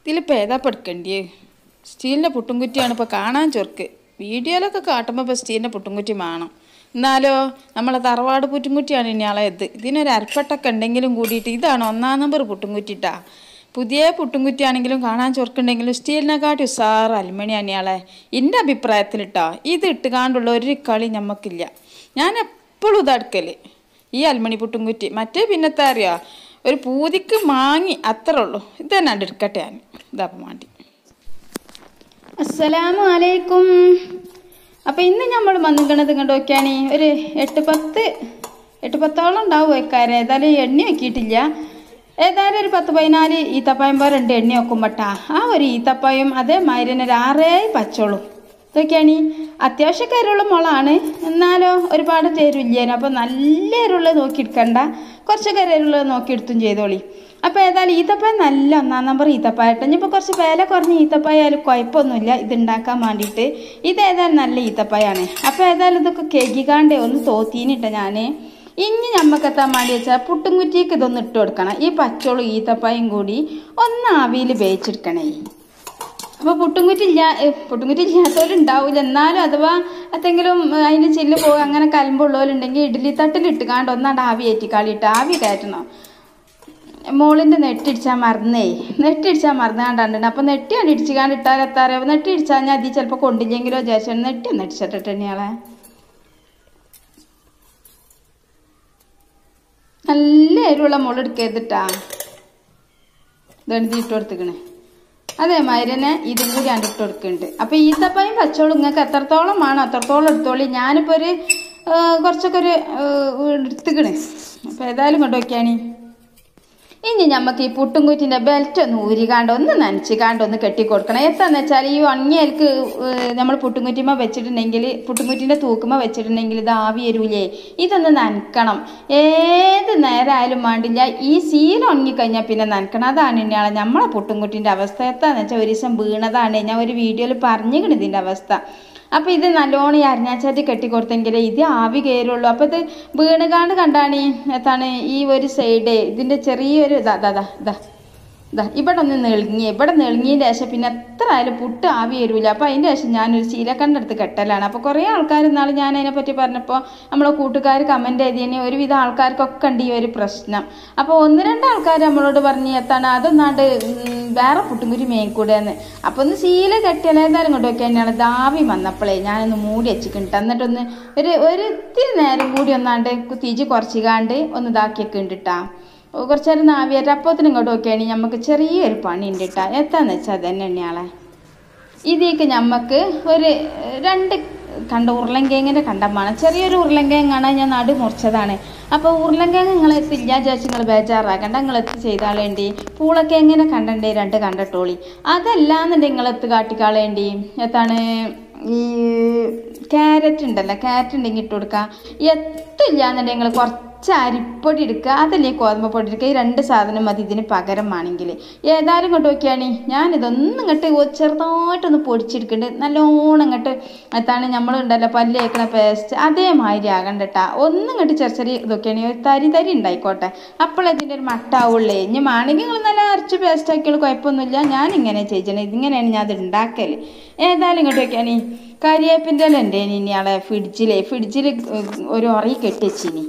ഇതിലിപ്പോൾ ഏതാ പെടുക്കണ്ടേ സ്റ്റീലിൻ്റെ പുട്ടുംകുറ്റിയാണ് ഇപ്പോൾ കാണാൻ ചൊർക്ക് വീഡിയോയിലൊക്കെ കാട്ടുമ്പോൾ ഇപ്പോൾ സ്റ്റീലിൻ്റെ പുട്ടുംകുറ്റി വേണം എന്നാലോ നമ്മളെ തറവാട് പുട്ടുംകുറ്റിയാണ് ഇനിയാളെ ഇത് ഇതിനൊരു അരപ്പട്ടൊക്കെ ഉണ്ടെങ്കിലും കൂടിയിട്ട് ഇതാണ് ഒന്നാം നമ്പർ പുട്ടുംകുറ്റിട്ടാ പുതിയ പുട്ടുംകുറ്റിയാണെങ്കിലും കാണാൻ ചൊർക്കുണ്ടെങ്കിലും സ്റ്റീലിനെക്കാട്ടി ഉസാറ് അലുമിനിയാണ് ഇയാളെ എൻ്റെ അഭിപ്രായത്തിലിട്ടോ ഇത് ഇട്ടുകാണ്ടുള്ള ഒരു കളി ഞമ്മക്കില്ല ഞാൻ എപ്പോഴും ഇതടുക്കൽ ഈ അൽമണി പുട്ടുംകുറ്റി മറ്റേ പിന്നത്തെ അറിയോ ഒരു പൂതിക്ക് മാങ്ങി അത്രേ ഉള്ളൂ ഇത് തന്നെ ഉണ്ട് എടുക്കട്ടെ ഞാൻ ഇതാപ്പം വേണ്ടി അസ്സലാമു അലൈക്കും അപ്പം ഇന്ന് നമ്മൾ വന്നിക്കണത് ഇങ്ങോട്ട് നോക്കിയാണ് ഒരു എട്ട് പത്ത് എട്ട് പത്തോളം ഉണ്ടാവും വെക്കാറ് ഏതായാലും എണ്ണ വെക്കിയിട്ടില്ല ഏതായാലും ഒരു പത്ത് പതിനാല് ഈത്തപ്പായം പോലെ ഉണ്ട് എണ്ണ വെക്കുമ്പോട്ടാ ആ ഒരു ഈത്തപ്പായും അതേമാതിരി തന്നെ ഒരു ആറേ പച്ചോളും ഇതൊക്കെയാണ് അത്യാവശ്യം കരുള്ള മുളാണ് എന്നാലോ ഒരുപാട് ചേരുവില്ലേനു അപ്പോൾ നല്ല എരുള്ളത് നോക്കിയെടുക്കണ്ട കുറച്ച് കരുള്ളത് നോക്കിയെടുത്തും ചെയ്തോളി അപ്പോൾ ഏതായാലും ഈത്തപ്പായ നല്ല ഒന്നാം നമ്പർ ഈത്തപ്പായട്ടെ ഇനിയിപ്പോൾ കുറച്ച് വില കുറഞ്ഞ ഈത്തപ്പായ ആയാലും കുഴപ്പമൊന്നുമില്ല ഇത് ഉണ്ടാക്കാൻ വേണ്ടിയിട്ട് ഇത് ഏതായാലും നല്ല ഈത്തപ്പായാണ് അപ്പോൾ ഏതായാലും ഇതൊക്കെ കേക്കിക്കാണ്ടേ ഒന്ന് തോത്തീനിട്ട ഞാൻ ഇനി ഞമ്മക്കെത്താൻ വേണ്ടി വെച്ചാൽ പുട്ടുംകുറ്റിക്ക് ഇതൊന്ന് ഇട്ട് കൊടുക്കണം ഈ പച്ചോളും ഈത്തപ്പായും കൂടി ഒന്ന് ആവിയിൽ വേവിച്ചെടുക്കണേ അപ്പോൾ പുട്ടുംകുറ്റില്ല പുട്ടുംകുറ്റി ഇല്ലാത്തവരുണ്ടാവില്ല എന്നാലും അഥവാ എന്തെങ്കിലും അതിൻ്റെ ചില്ല് പോകുക അങ്ങനെ കലമ്പുള്ളവരുണ്ടെങ്കിൽ ഇഡ്ഡലി തട്ടിലിട്ട് കാണ്ട് ഒന്നാണ്ട് ആവി ഏറ്റിക്കാളിയിട്ട് ആവി കയറ്റണം മോളിൻ്റെ നെട്ടിടിച്ചാൽ മറന്നേ നെട്ടിടിച്ചാൽ മറന്നാണ്ടാണ്ട് അപ്പോൾ നെട്ടി കണ്ട് ഇടിച്ച് കാണ്ട് ഇട്ടാൽ എത്താറോ നെട്ടി ഇടിച്ചാൽ ഞാൻ അതിൽ ചിലപ്പോൾ കൊണ്ടില്ലെങ്കിലോ വിചാരിച്ചാൽ നെട്ടി ഒന്ന് ഇടിച്ചിട്ടിട്ട് തന്നെയാളെ നല്ല എരിവുള്ള മുള എടുക്കരുതിട്ടാ ഇതെഴുതി ഇട്ട് കൊടുത്തിക്കണേ അതേമാതിരി തന്നെ ഇതും കൂടി ഞാൻ ഇട്ട് കൊടുക്കുന്നുണ്ട് അപ്പോൾ ഈത്തപ്പയും പച്ചോളും നിങ്ങൾക്ക് എത്രത്തോളം വേണം അത്രത്തോളം എടുത്തോളി ഞാനിപ്പോൾ ഒരു ആ, കുറച്ചൊക്കെ ഒരു എടുത്തുക്കണേ അപ്പോൾ ഏതായാലും കൊണ്ടുവയ്ക്കാണി ഇനി നമുക്ക് ഈ പുട്ടുംകുറ്റിൻ്റെ ബെൽറ്റ് ഒന്ന് ഊരികാണ്ട് ഒന്ന് നനച്ചിക്കാണ്ട് ഒന്ന് കെട്ടിക്കൊടുക്കണം എത്താന്ന് വെച്ചാൽ ഈ ഉണങ്ങിയൽക്ക് നമ്മൾ പുട്ടുംകുറ്റിമ വെച്ചിട്ടുണ്ടെങ്കിൽ പുട്ടുംകുറ്റിൻ്റെ തൂക്കുമ വെച്ചിട്ടുണ്ടെങ്കിൽ ഇത് ആവി വരൂലേ ഇതൊന്ന് നനക്കണം ഏത് നേരമായാലും വേണ്ടില്ല ഈ സീല ഉണങ്ങിക്കഴിഞ്ഞാൽ പിന്നെ നനക്കണം അതാണ് ഇനിയാളെ നമ്മളെ പുട്ടുംകുറ്റിൻ്റെ അവസ്ഥ എത്താന്ന് വെച്ചാൽ ഒരു ദിവസം വീണതാണ് ഞാൻ ഒരു വീഡിയോയിൽ പറഞ്ഞിരിക്കണം ഇതിൻ്റെ അവസ്ഥ അപ്പോൾ ഇത് നല്ലോണം ഈ അരിഞ്ഞാച്ചാറ്റി കെട്ടിക്കൊടുത്തെങ്കിലേ ഇത് ആവി കയറുള്ളൂ അപ്പോൾ ഇത് വീണുകാണ്ട് കണ്ടാണ് ഈ എത്താണ് ഈ ഒരു സൈഡ് ഇതിൻ്റെ ചെറിയൊരു ഇതാ ഇതാ ഇതാ ഇതാ ഇതാ ഇവിടെ ഒന്ന് നെളുങ്ങി ഇവിടെ നെളുങ്ങിയതിൻ്റെ ശേഷം പിന്നെ എത്ര ആയാലും പുട്ട് ആവി വരില്ല അപ്പോൾ അതിൻ്റെ ശേഷം ഞാനൊരു ശീലക്കണ്ട അടുത്ത് കെട്ടലാണ് അപ്പോൾ കുറേ ആൾക്കാർ ഇന്നാൾ ഞാൻ അതിനെപ്പറ്റി പറഞ്ഞപ്പോൾ നമ്മളെ കൂട്ടുകാർ കമൻറ്റ് ചെയ്തതിന് ഒരുവിധ ആൾക്കാർക്കൊക്കെ ഉണ്ട് ഈ ഒരു പ്രശ്നം അപ്പോൾ ഒന്ന് രണ്ട് ആൾക്കാർ നമ്മളോട് പറഞ്ഞ് എത്താണ് അതൊന്നാണ്ട് ഉം, വേറെ പുട്ടുംകുരി മേൽക്കൂടെയെന്ന് അപ്പോൾ ഒന്ന് ശീല കെട്ടിയാൽ ഏതായാലും കൊണ്ട് നോക്കിയാൽ തന്നെയാണ് ദാവി വന്നപ്പോഴേ ഞാനൊന്ന് മൂടി വെച്ചിട്ടുണ്ട് എന്നിട്ടൊന്ന് ഒരു ഒരു ഇത്തിരി നേരം കൂടി ഒന്നാണ്ട് തീജി കുറച്ചിക്കാണ്ട് ഒന്ന് ഇതാക്കിയൊക്കെ ഉണ്ടിട്ടാ കുറച്ച് നേരം നാവിയായിട്ട് അപ്പത്തിന് ഇങ്ങോട്ട് നോക്കിയാണെങ്കിൽ നമുക്ക് ചെറിയൊരു പണി ഉണ്ട് കേട്ടോ എത്താന്ന് വെച്ചാൽ അത് തന്നെ തന്നെയാളെ ഇതിലേക്ക് നമുക്ക് ഒരു രണ്ട് കണ്ട ഉരുളൻകിഴങ്ങിൻ്റെ കണ്ടമാണ് ചെറിയൊരു ഉരുളൻകിഴങ്ങാണ് ഞാൻ നടു മുറിച്ചതാണ് അപ്പോൾ ഉരുളൻകിഴങ്ങ് നിങ്ങൾ എത്തില്ല ചേച്ചി നിങ്ങൾ ബേജാറാക്കണ്ട നിങ്ങൾ എത്തി ചെയ്താളേണ്ടി പൂളക്കിഴങ്ങിനെ കണ്ടണ്ടേ രണ്ട് കണ്ടിട്ടോളി അതല്ലാന്നുണ്ടെങ്കിൽ നിങ്ങൾ എത്ത് കാട്ടിക്കാളേണ്ടി എത്താണ് ഈ ക്യാരറ്റ് ഉണ്ടല്ലോ ക്യാരറ്റ് ഉണ്ടെങ്കിൽ ഇട്ട് കൊടുക്കുക എത്തില്ല എന്നുണ്ടെങ്കിൽ നിങ്ങൾ കുറച്ച് അരിപ്പൊടി എടുക്കുക അതല്ലേ ഗോതമ്പ് പൊടി എടുക്കുക ഈ രണ്ട് സാധനം മതി ഇതിന് പകരമാണെങ്കിൽ ഏതായാലും കൊണ്ട് നോക്കിയാണ് ഞാൻ ഇതൊന്നും ഇങ്ങോട്ട് ചെറുതായിട്ടൊന്ന് പൊടിച്ചെടുക്കുന്നുണ്ട് നല്ലോണം ഇങ്ങോട്ട് എത്താണ് നമ്മളുണ്ടല്ലോ പല്ല് തേക്കണ പേസ്റ്റ് അതേമാതിരി ആകണ്ട കേട്ടാ ഒന്നും ഇങ്ങോട്ട് ചെറിയ ചെറിയ ഇതൊക്കെയാണ് ഒരു തരി തരി ഉണ്ടായിക്കോട്ടെ അപ്പോഴതിൻ്റെ ഒരു മട്ടാവുള്ളേ ഇനി മാണെങ്കിൽ നിങ്ങൾ നല്ല അരച്ച് പേസ്റ്റ് ആക്കിയാൽ കുഴപ്പമൊന്നുമില്ല ഞാൻ ഇങ്ങനെ ചെയ്യണേ ഇതിങ്ങനെയാണ് ഞാൻ അത് ഉണ്ടാക്കൽ ഏതായാലും ഇങ്ങോട്ട് വെക്കാനേ കരിയേപ്പിൻ്റെ ഇല ഉണ്ട് ഇനി ആളെ ഫ്രിഡ്ജിലെ ഫ്രിഡ്ജിൽ ഒരു ഉറയി കെട്ടിച്ചിനി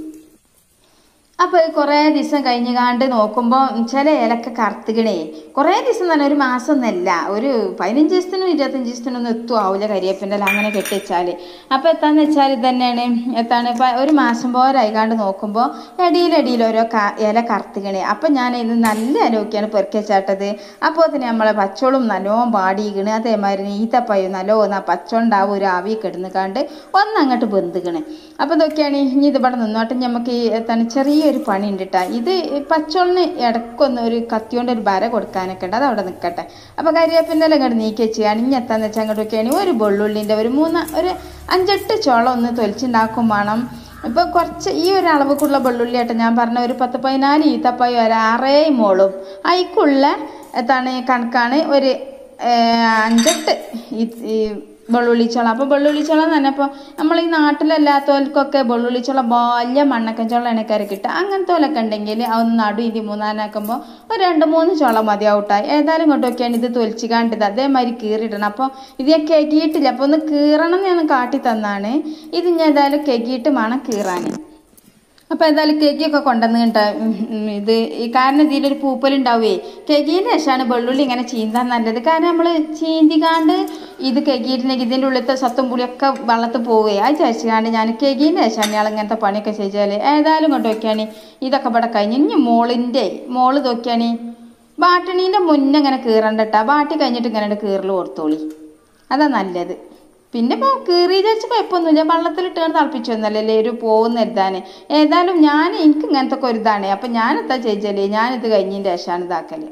അപ്പോൾ കുറേ ദിവസം കഴിഞ്ഞ് കാണ്ട് നോക്കുമ്പോൾ ചില ഇലക്കെ കറുത്തുകണേ കുറേ ദിവസം തന്നെ ഒരു മാസം ഒന്നല്ല ഒരു പതിനഞ്ച് ദിവസത്തിനും ഇരുപത്തഞ്ച് ദിവസത്തിനൊന്നും എത്തും ആവില്ല കരിയേപ്പിൻ്റെ ഇല അങ്ങനെ കെട്ടിവെച്ചാൽ അപ്പോൾ എത്താന്ന് വെച്ചാൽ ഇത് തന്നെയാണ് എത്താണ് ഇപ്പം ഒരു മാസം പോലെ ആയിക്കാണ്ട് നോക്കുമ്പോൾ ഇടയിലടിയിൽ ഓരോ ക ഇല കറുത്തുകണേ അപ്പം ഞാൻ ഇത് നല്ല ഇലയൊക്കെയാണ് പെറുക്കി വെച്ചാട്ടത് അപ്പോൾ തന്നെ നമ്മളെ പച്ചോളും നല്ലോണം പാടിയിക്കണ് അതേമാതിരി ഈത്തപ്പയും നല്ലോണം ആ പച്ചോണ്ടാവും ഒരു ആവി കിടന്നുകാണ്ട് ഒന്നങ്ങോട്ട് ബന്ധുക്കണേ അപ്പോൾ ഇതൊക്കെയാണ് ഇനി ഇത് ഇവിടെ നിന്നോട്ടെ നമുക്ക് ഈ എത്താണ് ചെറിയൊരു പണി ഉണ്ട് കേട്ടോ ഇത് പച്ചോളിന് ഇടയ്ക്കൊന്ന് ഒരു കത്തിയോണ്ട് ഒരു ബര കൊടുക്കാനൊക്കെ ഉണ്ട് അത് അവിടെ നിൽക്കട്ടെ അപ്പോൾ കരിവേപ്പിൻ്റെ എല്ലാം ഇങ്ങോട്ട് നീക്കി വെച്ച് അണിഞ്ഞെത്താന്ന് വെച്ചാൽ അങ്ങോട്ട് നോക്കിയാണെങ്കിൽ ഒരു വെള്ളുള്ളിൻ്റെ ഒരു മൂന്ന് ഒരു അഞ്ചെട്ട് ചോളം ഒന്ന് തൊലിച്ചുണ്ടാക്കും വേണം ഇപ്പോൾ കുറച്ച് ഈ ഒരു അളവുക്കുള്ള വെള്ളുള്ളി ആയിട്ട് ഞാൻ പറഞ്ഞ ഒരു പത്ത് പതിനാല് ഈത്തപ്പായും ഒരു ആറേ മോളും അതിക്കുള്ള എത്താണ് കണക്കാണ് ഒരു ഏഹ്, അഞ്ചെട്ട് ഈ ഈ വെള്ളുള്ളിച്ചോളം അപ്പോൾ വെള്ളുള്ളിച്ചോളം എന്ന് പറഞ്ഞപ്പോൾ നമ്മൾ ഈ നാട്ടിലല്ലാത്തവർക്കൊക്കെ വെള്ളുള്ളിച്ചോളം വലിയ മണ്ണക്കഞ്ചോളം എണ്ണക്കറി കിട്ടുക അങ്ങനത്തെ പോലൊക്കെ ഉണ്ടെങ്കിൽ അതൊന്ന് നടു ഇതി മൂന്നാനാക്കുമ്പോൾ ഒരു രണ്ട് മൂന്ന് ചോളം മതിയാവട്ടെ ഏതായാലും ഇങ്ങോട്ട് നോക്കിയാണ് ഇത് തൊലിച്ച് കാണ്ടത് അതേമാതിരി കീറിയിടണം അപ്പോൾ ഇത് ഞാൻ കെകിയിട്ടില്ല അപ്പോൾ ഒന്ന് കീറണം എന്ന് ഞാൻ കാട്ടി തന്നാണ് ഇത് ഞാൻ ഏതായാലും കെകിയിട്ട് വേണം കീറാൻ അപ്പോൾ ഏതായാലും കേക്കിയൊക്കെ കൊണ്ടുവന്നിട്ട് ഇത് ഈ കാരണം ഇതിലൊരു പൂപ്പലുണ്ടാവുകയെ കേക്കിൻ്റെ ശേഷമാണ് വെള്ളുള്ളി ഇങ്ങനെ ചീന്താൻ നല്ലത് കാരണം നമ്മൾ ചീന്തിക്കാണ്ട് ഇത് കേക്കിയിട്ടുണ്ടെങ്കിൽ ഇതിൻ്റെ ഉള്ളിലത്തെ സത്തും പുളിയൊക്കെ വെള്ളത്തിൽ പോവുകയെ അത് ചോദിച്ചാണ്ട് ഞാൻ കേക്കിൻ്റെ ശേഷമാണ് ഞാൻ ഇങ്ങനത്തെ പണിയൊക്കെ ചെയ്താൽ ഏതായാലും കൊണ്ട് നോക്കിയാണ് ഇതൊക്കെ ഇവിടെ കഴിഞ്ഞ് ഇനി മോളിൻ്റെ മോള് നോക്കിയാണ് ബാട്ടണീൻ്റെ മുന്നേ ഇങ്ങനെ കീറണ്ട കേട്ടോ ബാട്ടി കഴിഞ്ഞിട്ട് ഇങ്ങനെ കീറൽ കൊടുത്തോളി അതാ നല്ലത് പിന്നെ ഇപ്പോൾ കീറി വെച്ച് കുഴപ്പമൊന്നുമില്ല വെള്ളത്തിലിട്ട് തിളപ്പിച്ചു വന്നല്ലേ ഒരു പോകുന്ന ഇതാണ് ഏതായാലും ഞാൻ എനിക്ക് ഇങ്ങനത്തെ ഒക്കെ ഒരു ഇതാണ് അപ്പം ഞാൻ എത്താ ചെയ്തല്ലേ ഞാനിത് കഴിഞ്ഞതിൻ്റെ ശേഷമാണ് ഇതാക്കല്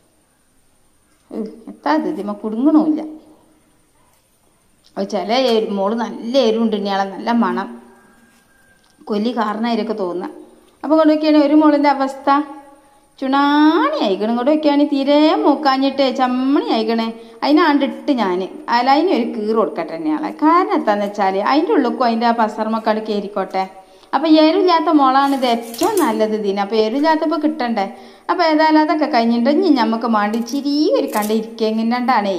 ഉഹ്, എത്താ ഇത് ഇതിമ കുടുങ്ങണമില്ല അത് ചില എരു- മോള് നല്ല എരിവുണ്ട് ഇനിയാളെ നല്ല മണം കൊല്ലി കാരണമായിരിക്കും തോന്നുക അപ്പോൾ കൊണ്ട് നോക്കിയാണ് ഒരു മോളിൻ്റെ അവസ്ഥ ചുണാണി ആയിക്കണം ഇങ്ങോട്ട് നോക്കിയാണ് തീരെ മൂക്കാഞ്ഞിട്ട് ചമ്മണി ആയിക്കണേ അതിനാണ്ടിട്ട് ഞാൻ അതിന് ഒരു കീറ് കൊടുക്കട്ടെ തന്നെയാളെ കാരണം എന്താന്ന് വെച്ചാൽ അതിൻ്റെ ഉള്ളിക്കും അതിൻ്റെ ആ പസർമക്കാട് കയറിക്കോട്ടെ അപ്പോൾ എരിവില്ലാത്ത മുളാണ് ഇത് ഏറ്റവും നല്ലത് ഇതിന് അപ്പോൾ എരിവില്ലാത്തപ്പോൾ കിട്ടണ്ടേ അപ്പോൾ ഏതായാലും അതൊക്കെ കഴിഞ്ഞിട്ട് ഇനി നമുക്ക് മാണ്ടി ചിരി ഒരു കണ്ട് ഇരിക്കെങ്ങിണ്ടാണേ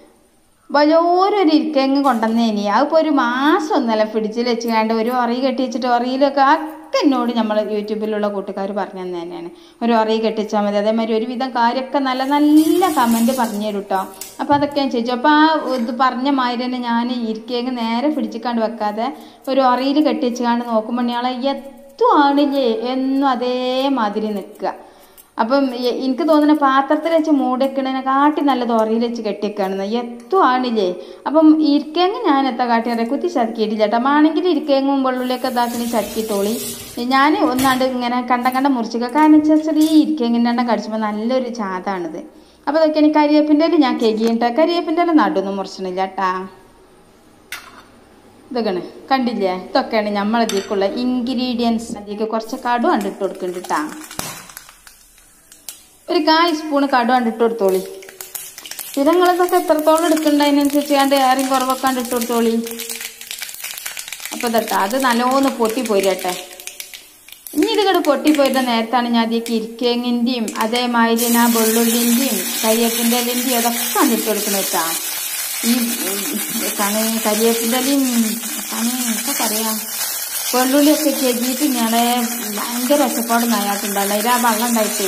വലിയൊരു ഇരിക്കങ്ങ് കൊണ്ടുവന്നേനി അതിപ്പോൾ ഒരു മാസം ഒന്നല്ല ഫ്രിഡ്ജിൽ വെച്ച് കണ്ട് ഒരു ഒറി കെട്ടി വെച്ചിട്ട് ഒറിയിലൊക്കെ ഒക്കെ എന്നോട് നമ്മൾ യൂട്യൂബിലുള്ള കൂട്ടുകാർ പറഞ്ഞു തന്നെ തന്നെയാണ് ഒരു ഒറി കെട്ടിച്ചാൽ മതി അതേമാതിരി ഒരുവിധം കാര്യമൊക്കെ നല്ല നല്ല കമൻറ്റ് പറഞ്ഞു തരും കേട്ടോ അപ്പോൾ അതൊക്കെ ഞാൻ ചോദിച്ചു അപ്പോൾ ആ ഇത് പറഞ്ഞ മാതിരി തന്നെ ഞാൻ ഇരിക്കങ്ങ് നേരെ പിടിച്ചിക്കാണ്ട് വെക്കാതെ ഒരു ഒറിയിൽ കെട്ടി വെച്ചുകാണ്ട് നോക്കുമ്പോൾ ഞാളെ എത്തുവാണില്ലേ എന്നും അതേമാതിരി നിൽക്കുക അപ്പം എ- എനിക്ക് തോന്നുന്ന പാത്രത്തിൽ വെച്ച് മൂടിക്കണതിനെ കാട്ടി നല്ലത് ഉറയിൽ വെച്ച് കെട്ടിക്കാണെന്ന് എത്തും ആണില്ലേ അപ്പം ഇരിക്കെങ്ങ് ഞാൻ എത്താ കാട്ടി അറിയാം കുത്തി ചതുക്കിയിട്ടില്ല ചേട്ടാ ആണെങ്കിൽ ഇരിക്കെങ്ങും വെള്ളുള്ളിയൊക്കെ ഇതാക്കി ചതുക്കിട്ടോളി ഞാൻ ഒന്നാണ്ട് ഇങ്ങനെ കണ്ട കണ്ട മുറിച്ചിക്ക കാരണം വെച്ചാൽ ചെറിയ ഇരിക്കെങ്ങിൻ്റെ എണ്ണം കടിച്ചുമ്പോൾ നല്ലൊരു ചാതാണിത് അപ്പോൾ ഇതൊക്കെയാണ് കരിയേപ്പിൻ്റെ ഇല ഞാൻ കെകിയിട്ട് കരിയേപ്പിൻ്റെ ഇല നടുവൊന്നും മുറിച്ചണില്ല കേട്ടാ ഇതൊക്കെയാണ് കണ്ടില്ലേ ഇതൊക്കെയാണ് നമ്മളതിലേക്കുള്ള ഇൻഗ്രീഡിയൻസ് അതിലേക്ക് കുറച്ച് കടു കണ്ടിട്ട് കൊടുക്കുന്നുണ്ട് കേട്ടാ ഒരു കാൽ സ്പൂണ് കടു കണ്ടിട്ട് കൊടുത്തോളി ഇത് നിങ്ങളിതൊക്കെ എത്രത്തോളം എടുക്കണ്ട അതിനനുസരിച്ച് കണ്ട് ആരും കുറവൊക്കെ കണ്ടിട്ട് കൊടുത്തോളി അപ്പോൾ ഇതട്ടാ അത് നല്ലോന്ന് പൊട്ടിപ്പോരട്ടെ ഇനി ഇതുകട് പൊട്ടിപ്പോയിട്ട് നേരത്താണ് ഞാൻ അതിലേക്ക് ഇരിക്കേങ്ങിൻ്റെയും അതേമാതിരി ആ വെള്ളുള്ളിൻ്റെയും കരിയേപ്പിൻ്റെ ഇലൻ്റെയും അതൊക്കെ കണ്ടിട്ട് കൊടുക്കണം കേട്ടാ ഈ കണി കരിയേപ്പിൻ്റെ ഇലയും കണി ഒക്കെ പറയാം വെള്ളുള്ളിയൊക്കെ ചെകിയിട്ട് ഞങ്ങളെ ഭയങ്കര ഒച്ചപ്പാട് നയാട്ടുണ്ടായിരുന്നു അതിൽ ആ വെള്ളം ഉണ്ടായിട്ടേ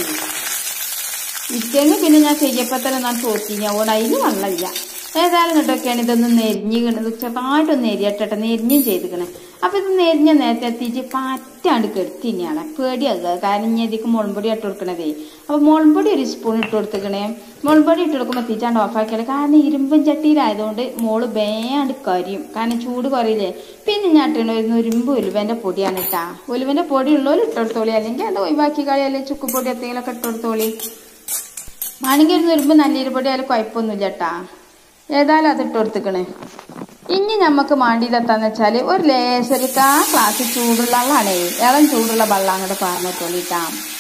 ഇരിക്കെങ്കിൽ പിന്നെ ഞാൻ ചെയ്യപ്പോൾ തന്നെ ഞാൻ തോറ്റി അതുകൊണ്ട് അതിന് വെള്ളമില്ല ഏതായാലും കേട്ടൊക്കെയാണ് ഇതൊന്ന് നെരിഞ്ഞ് കിണത് ചെറുതായിട്ടൊന്ന് നെരിയട്ടെ നെരിഞ്ഞും ചെയ്തിക്കണേ അപ്പോൾ ഇത് നെരിഞ്ഞ നേരത്തെ എത്തിച്ച് പാറ്റാണ്ട് കെടുത്തി ഇനിയാണ് പേടിയാകുക കാരണം ഇനി ഇതിക്ക് മുളമ്പൊടി ഇട്ട് കൊടുക്കണതേ അപ്പോൾ മുളമ്പൊടി ഒരു സ്പൂൺ ഇട്ട് കൊടുത്തിക്കണേ മുളമ്പൊടി ഇട്ട് കൊടുക്കുമ്പോൾ എത്തിച്ചാണ്ട് ഓഫാക്കിയാൽ കാരണം ഇരുമ്പൻ ചട്ടിയിലായതുകൊണ്ട് മോള് വേണ്ട് കരിയും കാരണം ചൂട് കുറയില്ലേ പിന്നെ ഞാൻ ഇട്ടണ ഒരു ഇരുമ്പ് ഉലുവൻ്റെ പൊടിയാണ് ഇട്ടാ ഉലുവൻ്റെ പൊടി ഉള്ളവർ ഇട്ട് കൊടുത്തോളി അല്ലെങ്കിൽ അത് ഒഴിവാക്കി കളി അല്ലെങ്കിൽ ചുക്കുപൊടി എന്തെങ്കിലുമൊക്കെ ഇട്ട് കൊടുത്തോളി മാണെങ്കിൽ ഒരു നുരുമ്പ് നല്ലീരുപൊടി ആയാലും കുഴപ്പമൊന്നുമില്ല കേട്ടാ ഏതായാലും അത് ഇട്ട് കൊടുത്തിക്കണ് ഇനി നമുക്ക് മാണ്ടിയിലെത്താന്ന് വെച്ചാൽ ഒരു ലേശരിക്ക് ആ ഗ്ലാസ് ചൂടുള്ള വെള്ളമാണേ ഇളം ചൂടുള്ള വെള്ളം അങ്ങോട്ട് പാർന്നിട്ടോളിട്ടാ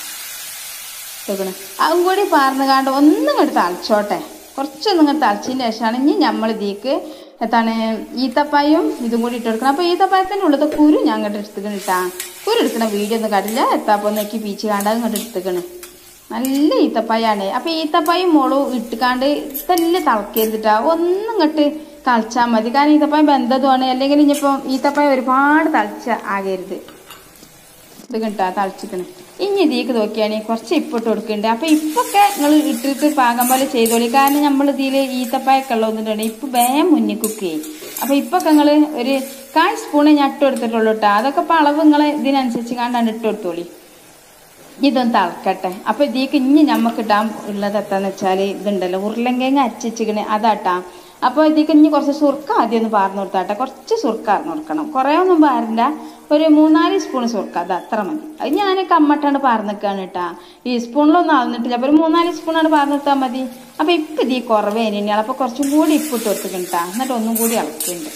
ഇട്ടേക്കണ് അതും കൂടി പാർന്നുകാണ്ട് ഒന്നും ഇങ്ങോട്ട് തളിച്ചോട്ടെ കുറച്ചൊന്നും ഇങ്ങോട്ട് തളിച്ചതിന് ശേഷമാണ് ഇനി നമ്മൾ ഇതിക്ക് എത്താണ് ഈത്തപ്പായും ഇതും കൂടി ഇട്ട് കൊടുക്കണം അപ്പോൾ ഈത്തപ്പായത്തിൻ്റെ ഉള്ളത് കുരു ഞാൻ അങ്ങോട്ട് എടുത്തുക്കണ് ഇട്ടാ കുരു എടുക്കണ വീഡിയോ ഒന്നും കണ്ടില്ല എത്താപ്പോൾ നെക്കി പീച്ച് കാണ്ട് അത് ഇങ്ങോട്ട് എടുത്തുക്കണ് നല്ല ഈത്തപ്പായാണ് അപ്പോൾ ഈത്തപ്പായും മോളും ഇട്ടുകാണ്ട് തന്നെ തിളക്കരുതിട്ടാ ഒന്നും ഇങ്ങോട്ട് തളിച്ചാൽ മതി കാരണം ഈത്തപ്പായം ബന്ധതുമാണ് അല്ലെങ്കിൽ ഇനിയിപ്പം ഈത്തപ്പായം ഒരുപാട് തളിച്ച ആകരുത് ഇത് കിട്ടാ തളിച്ചിക്കണ് ഇനി ഇതിലേക്ക് നോക്കിയാണെങ്കിൽ കുറച്ച് ഇപ്പിട്ട് കൊടുക്കുന്നുണ്ട് അപ്പോൾ ഇപ്പൊക്കെ നിങ്ങൾ ഇട്ടിട്ട് പാകം പോലെ ചെയ്തോളി കാരണം നമ്മൾ ഇതിൽ ഈത്തപ്പായൊക്കെ ഉള്ളതുകൊണ്ടാണ് ഇപ്പം വേഗം മുന്നിൽ കുക്ക് ചെയ്യും അപ്പോൾ ഇപ്പൊക്കെ നിങ്ങൾ ഒരു കാൽ സ്പൂണ് ഞാൻ ഇട്ട് കൊടുത്തിട്ടുള്ളൂ കേട്ടോ അതൊക്കെ ഇപ്പോൾ അളവ് നിങ്ങൾ ഇതിനനുസരിച്ച് കണ്ടാണ് ഇട്ട് കൊടുത്തോളി ഇതൊന്ന് തിളക്കട്ടെ അപ്പോൾ ഇതിലേക്ക് ഇനി നമുക്ക് ഇടാൻ ഉള്ളത് എത്താന്ന് വെച്ചാൽ ഇതുണ്ടല്ലോ ഉരുളങ്കിഴങ്ങ് അരച്ചിച്ചിക്കണ് അതാട്ടാ അപ്പോൾ ഇതിലേക്ക് ഇനി കുറച്ച് സുർക്ക ആദ്യം ഒന്ന് പാർന്ന് കൊടുത്താട്ടെ കുറച്ച് സുർക്ക പാർന്ന് കൊടുക്കണം കുറേ ഒന്നും പാരണ്ട ഒരു മൂന്നാല് സ്പൂൺ സുർക്ക അത് അത്ര മതി അത് ഞാൻ കമ്മട്ടാണ് പാർന്നിക്കാണ് കേട്ടാ ഈ സ്പൂണിലൊന്നും അളന്നിട്ടില്ല അപ്പോൾ ഒരു മൂന്നാല് സ്പൂണാണ് പാർന്നിട്ടാൽ മതി അപ്പോൾ ഇപ്പം ഇത് ഈ കുറവേ തന്നെയാണ് അപ്പോൾ കുറച്ചും കൂടി ഇപ്പിട്ട് കൊടുത്തിട്ടാ എന്നിട്ട് ഒന്നും കൂടി ഇളക്കുന്നുണ്ട്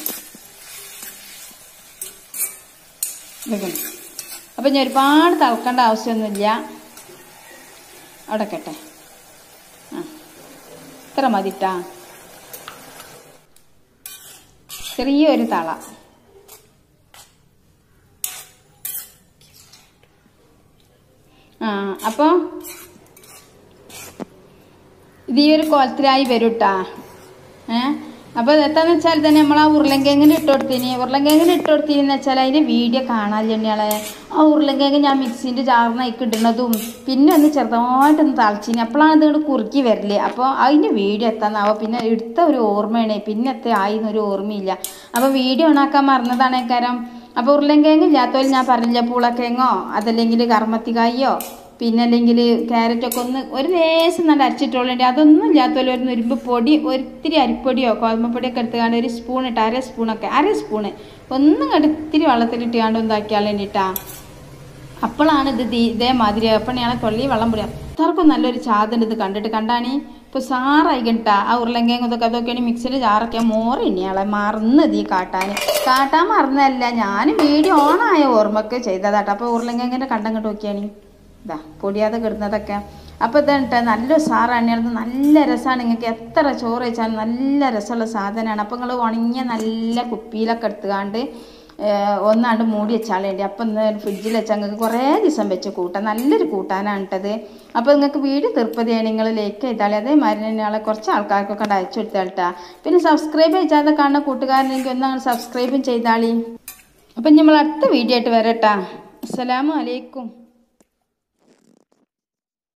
ഇതൊക്കെ അപ്പം ഞാൻ ഒരുപാട് തിളക്കേണ്ട ആവശ്യമൊന്നുമില്ല അവിടെ കേട്ടെ ആ ഇത്ര മതിട്ടാ ചെറിയൊരു തള ആ അപ്പോൾ ഇത് ഈ ഒരു കോലത്തിലായി വരും കേട്ടാ ഏ അപ്പോൾ എത്താന്ന് വെച്ചാൽ തന്നെ നമ്മൾ ആ ഉരുളൻകിഴങ്ങിന് ഇട്ട് കൊടുത്തിന് ഉരുളൻകിഴങ്ങിന് ഇട്ട് കൊടുത്തിന്ന് വെച്ചാൽ അതിൻ്റെ വീഡിയോ കാണാനില്ലേ ആ ഉരുളൻകിഴങ്ങ് ഞാൻ മിക്സിൻ്റെ ജാറിനേക്ക് ഇടുന്നതും പിന്നെ ഒന്ന് ചെറുതായിട്ടൊന്ന് തളച്ചിന് അപ്പോഴാണ് ഇതിങ്ങോട്ട് കുറുക്കി വരല് അപ്പോൾ അതിൻ്റെ വീഡിയോ എത്താന്നാവോ പിന്നെ എടുത്ത ഒരു ഓർമ്മയാണ് പിന്നെ എത്ര ആയി എന്നൊരു ഓർമ്മയില്ല അപ്പോൾ വീഡിയോ ഓണാക്കാൻ മറന്നതാണ് കാരണം അപ്പോൾ ഉരുളൻകിഴങ്ങ് ഇല്ലാത്തവർ ഞാൻ പറഞ്ഞില്ല പൂളക്കിഴങ്ങോ അതല്ലെങ്കിൽ കർമ്മത്തിക്കായോ പിന്നെ അല്ലെങ്കിൽ ക്യാരറ്റൊക്കെ ഒന്ന് ഒരു ലേശം നല്ല അരച്ചിട്ടുള്ളതുണ്ട് അതൊന്നും ഇല്ലാത്തപോലെ ഒരു നുരുമ്പ് പൊടി ഒരിത്തിരി അരിപ്പൊടിയോ കോതമ്പൊടിയൊക്കെ എടുത്തുകൊണ്ട് ഒരു സ്പൂൺ ഇട്ട് അര സ്പൂണൊക്കെ അര സ്പൂണ് ഒന്നും കണ്ട് ഇത്തിരി വെള്ളത്തിലിട്ട് കാണ്ട് ഒന്നാക്കിയാൽ വേണ്ടിയിട്ടാ അപ്പോഴാണ് ഇത് ദീ- ഇതേമാതിരി അപ്പം ഞാൻ കൊള്ളി വെള്ളം പൊടി അത്രക്കും നല്ലൊരു ചാതുണ്ട് ഇത് കണ്ടിട്ട് കണ്ടാണി ഇപ്പോൾ സാറായി കിട്ടാ ആ ഉരുളങ്കിഴങ്ങ് ഇതൊക്കെ അതൊക്കെയാണ് മിക്സിയിൽ ജാറൊക്കെ മോറി ഇനിയാളെ മറന്നത് ഈ കാട്ടാൻ കാട്ടാൻ മറന്നതല്ല ഞാൻ വീഡിയോ ഓണായ ഓർമ്മക്ക് ചെയ്തതാട്ടോ അപ്പോൾ ഉരുളങ്കിഴങ്ങിൻ്റെ കണ്ടം കണ്ട് നോക്കിയാണ് ഇതാ പൊടിയാതെ കിടന്നതൊക്കെ അപ്പോൾ ഇതാ നല്ല സാറാണ് നല്ല രസമാണ് നിങ്ങൾക്ക് എത്ര ചോറ് വെച്ചാലും നല്ല രസമുള്ള സാധനമാണ് അപ്പോൾ നിങ്ങൾ ഉണങ്ങിയ നല്ല കുപ്പിയിലൊക്കെ എടുത്തുകാണ്ട് ഏഹ് ഒന്നാണ്ട് മൂടി വെച്ചാളേണ്ടി അപ്പം ഇന്ന് ഫ്രിഡ്ജിൽ വെച്ചാൽ നിങ്ങൾക്ക് കുറേ ദിവസം വെച്ച് കൂട്ടാം നല്ലൊരു കൂട്ടാനാണ് ഇട്ടത് അപ്പോൾ നിങ്ങൾക്ക് വീട് തീർപ്പതിയാണ് നിങ്ങൾ ലേക്ക് ചെയ്താൽ അതേമാതിരി തന്നെയാളെ കുറച്ച് ആൾക്കാർക്കൊക്കെ ഉണ്ട് അയച്ചു കൊടുത്താൾട്ടാ പിന്നെ സബ്സ്ക്രൈബ് ചെയ്താൽ കാണുന്ന കൂട്ടുകാരനെങ്കിൽ ഒന്ന് സബ്സ്ക്രൈബും ചെയ്താളി അപ്പം നമ്മൾ അടുത്ത വീഡിയോ ആയിട്ട് വരട്ടാ അസ്സലാമു അലൈക്കും